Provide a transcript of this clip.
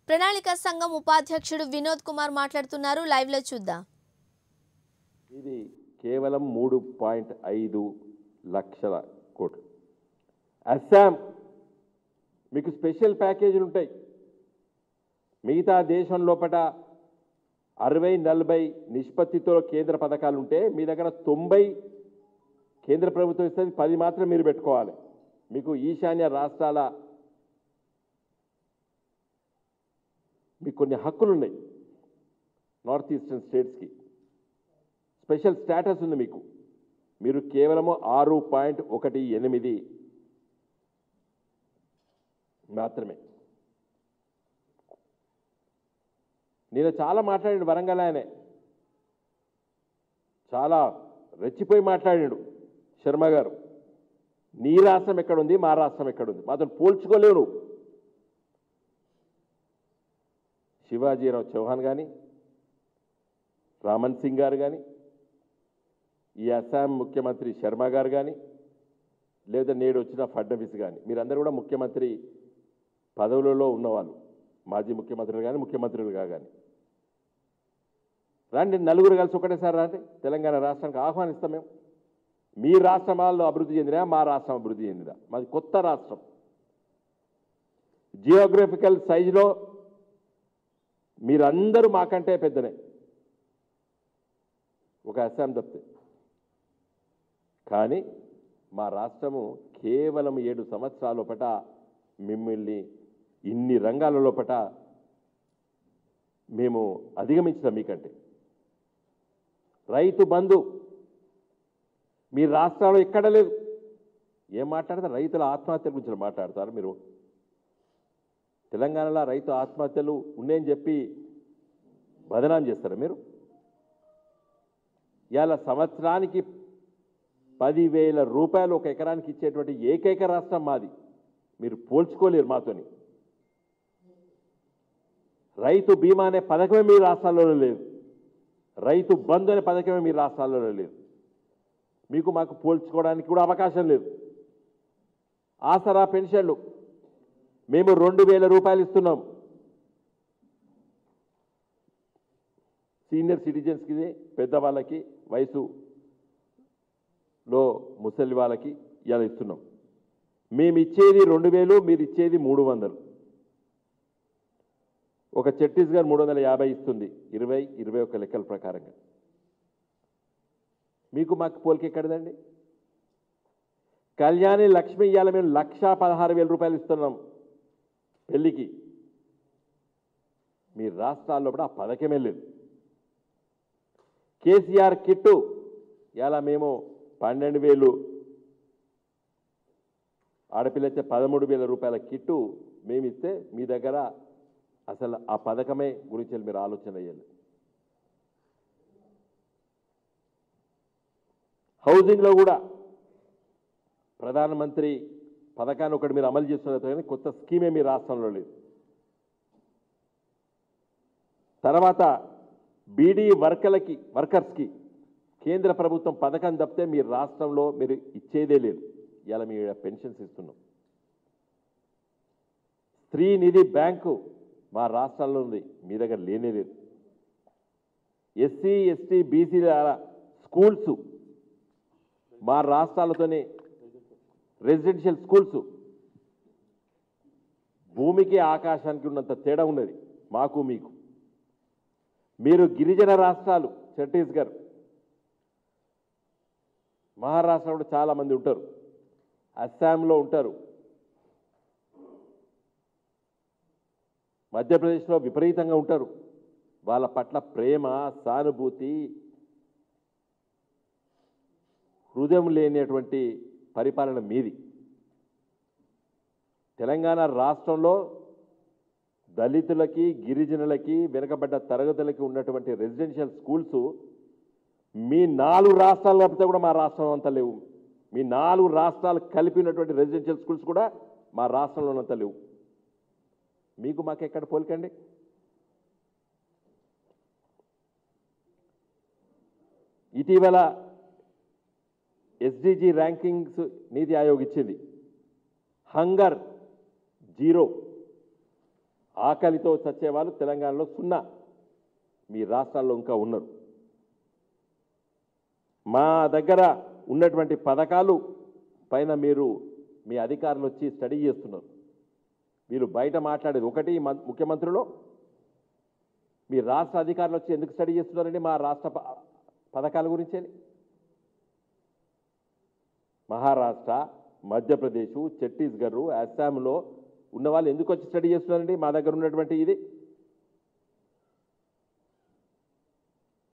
ప్రణాళిక సంఘం ఉపాధ్యక్షుడు వినోద్ కుమార్ మాట్లాడుతున్నారు లైవ్ లో చూద్దాం ఇది కేవలం మూడు పాయింట్ ఐదు లక్షల కోట్లు అస్సాం మీకు స్పెషల్ ప్యాకేజీలు ఉంటాయి మిగతా దేశం లోపల అరవై నలభై నిష్పత్తితో కేంద్ర పథకాలు ఉంటే మీ దగ్గర తొంభై కేంద్ర ప్రభుత్వం ఇస్తుంది పది మాత్రం మీరు పెట్టుకోవాలి మీకు ఈశాన్య రాష్ట్రాల మీకు కొన్ని హక్కులు ఉన్నాయి నార్త్ ఈస్టర్న్ స్టేట్స్కి స్పెషల్ స్టేటస్ ఉంది మీకు మీరు కేవలము ఆరు పాయింట్ ఒకటి ఎనిమిది మాత్రమే నేను చాలా మాట్లాడాడు వరంగల్ ఆయనే చాలా రెచ్చిపోయి మాట్లాడాడు శర్మ గారు నీ రాష్ట్రం ఎక్కడుంది మా రాష్ట్రం ఎక్కడుంది మాతో పోల్చుకోలేవు నువ్వు శివాజీరావు చౌహాన్ కానీ రామన్ సింగ్ గారు కానీ ఈ అస్సాం ముఖ్యమంత్రి శర్మ గారు కానీ లేదా నేడు వచ్చిన ఫడ్నవీస్ కానీ మీరందరూ కూడా ముఖ్యమంత్రి పదవులలో ఉన్నవాళ్ళు మాజీ ముఖ్యమంత్రులు కానీ ముఖ్యమంత్రులుగా కానీ రండి నలుగురు కలిసి ఒకటేసారి రండి తెలంగాణ రాష్ట్రానికి ఆహ్వానిస్తాం మేము మీ రాష్ట్రం వాళ్ళు అభివృద్ధి చెందినా మా రాష్ట్రం అభివృద్ధి చెందినా మాది కొత్త రాష్ట్రం జియోగ్రఫికల్ సైజులో మీరందరూ మాకంటే పెద్దనే ఒక అస్సాం తప్పితే కానీ మా రాష్ట్రము కేవలం ఏడు సంవత్సరాల లోపట మిమ్మల్ని ఇన్ని రంగాల లోపట మేము అధిగమించాం మీకంటే రైతు బంధు మీ రాష్ట్రాల్లో ఎక్కడ లేదు ఏం మాట్లాడతారు రైతుల ఆత్మహత్యల గురించి మాట్లాడతారు మీరు తెలంగాణలో రైతు ఆత్మహత్యలు ఉన్నాయని చెప్పి బదనాం చేస్తారా మీరు ఇవాళ సంవత్సరానికి పదివేల రూపాయలు ఒక ఎకరానికి ఇచ్చేటువంటి ఏకైక రాష్ట్రం మాది మీరు పోల్చుకోలేరు మాతోని రైతు బీమా అనే పథకమే మీ రాష్ట్రాల్లో లేదు రైతు బంధు అనే పథకమే మీ రాష్ట్రాల్లో లేదు మీకు మాకు పోల్చుకోవడానికి కూడా అవకాశం లేదు ఆసరా పెన్షన్లు మేము రెండు వేల రూపాయలు ఇస్తున్నాం సీనియర్ సిటిజన్స్కి పెద్దవాళ్ళకి వయసులో ముసలి వాళ్ళకి ఇలా ఇస్తున్నాం మేము ఇచ్చేది రెండు వేలు మీరు ఇచ్చేది మూడు వందలు ఒక ఛత్తీస్గఢ్ మూడు వందల యాభై ఇస్తుంది ఇరవై ఇరవై ఒక లెక్కల ప్రకారంగా మీకు మాకు పోలిక ఎక్కడదండి కళ్యాణి లక్ష్మి ఇవాళ మేము లక్షా పదహారు వేల రూపాయలు ఇస్తున్నాం పెళ్లికి మీ రాష్ట్రాల్లో కూడా ఆ పథకమే లేదు కేసీఆర్ కిట్టు ఇలా మేము పన్నెండు వేలు ఆడపిల్ల ఇచ్చే పదమూడు వేల రూపాయల కిట్టు మేము ఇస్తే మీ దగ్గర అసలు ఆ పథకమే గురించి మీరు ఆలోచన చేయాలి హౌసింగ్లో కూడా ప్రధానమంత్రి పథకాన్ని ఒకటి మీరు అమలు చేస్తున్నారు కానీ కొత్త స్కీమే మీ రాష్ట్రంలో లేదు తర్వాత బీడీ వర్కర్లకి వర్కర్స్కి కేంద్ర ప్రభుత్వం పథకం తప్పితే మీ రాష్ట్రంలో మీరు ఇచ్చేదే లేదు ఇలా మీ పెన్షన్స్ ఇస్తున్నాం స్త్రీ నిధి బ్యాంకు మా రాష్ట్రాల్లో ఉంది మీ దగ్గర లేనే లేదు ఎస్సీ ఎస్టీ బీసీ స్కూల్స్ మా రాష్ట్రాలతోనే రెసిడెన్షియల్ స్కూల్స్ భూమికి ఆకాశానికి ఉన్నంత తేడా ఉన్నది మాకు మీకు మీరు గిరిజన రాష్ట్రాలు ఛత్తీస్గఢ్ మహారాష్ట్ర కూడా చాలామంది ఉంటారు అస్సాంలో ఉంటారు మధ్యప్రదేశ్లో విపరీతంగా ఉంటారు వాళ్ళ పట్ల ప్రేమ సానుభూతి హృదయం లేనటువంటి పరిపాలన మీది తెలంగాణ రాష్ట్రంలో దళితులకి గిరిజనులకి వెనుకబడ్డ తరగతులకి ఉన్నటువంటి రెసిడెన్షియల్ స్కూల్స్ మీ నాలుగు రాష్ట్రాలు కలిపితే కూడా మా రాష్ట్రం అంతా లేవు మీ నాలుగు రాష్ట్రాలు కలిపి ఉన్నటువంటి రెసిడెన్షియల్ స్కూల్స్ కూడా మా రాష్ట్రంలో అంతా లేవు మీకు మాకు ఎక్కడ పోలికండి ఇటీవల ఎస్డిజి ర్యాంకింగ్స్ నీతి ఆయోగ్ ఇచ్చింది హంగర్ జీరో ఆకలితో చచ్చేవాళ్ళు తెలంగాణలో సున్నా మీ రాష్ట్రాల్లో ఇంకా ఉన్నారు మా దగ్గర ఉన్నటువంటి పథకాలు పైన మీరు మీ అధికారులు వచ్చి స్టడీ చేస్తున్నారు మీరు బయట మాట్లాడేది ఒకటి మం- ముఖ్యమంత్రులు మీ రాష్ట్ర అధికారులు వచ్చి ఎందుకు స్టడీ చేస్తున్నారండి మా రాష్ట్ర ప- పథకాల గురించి మహారాష్ట్ర మధ్యప్రదేశ్ ఛత్తీస్గఢ్ అస్సాంలో ఉన్న వాళ్ళు ఎందుకు వచ్చి స్టడీ చేస్తున్నారండి మా దగ్గర ఉన్నటువంటి ఇది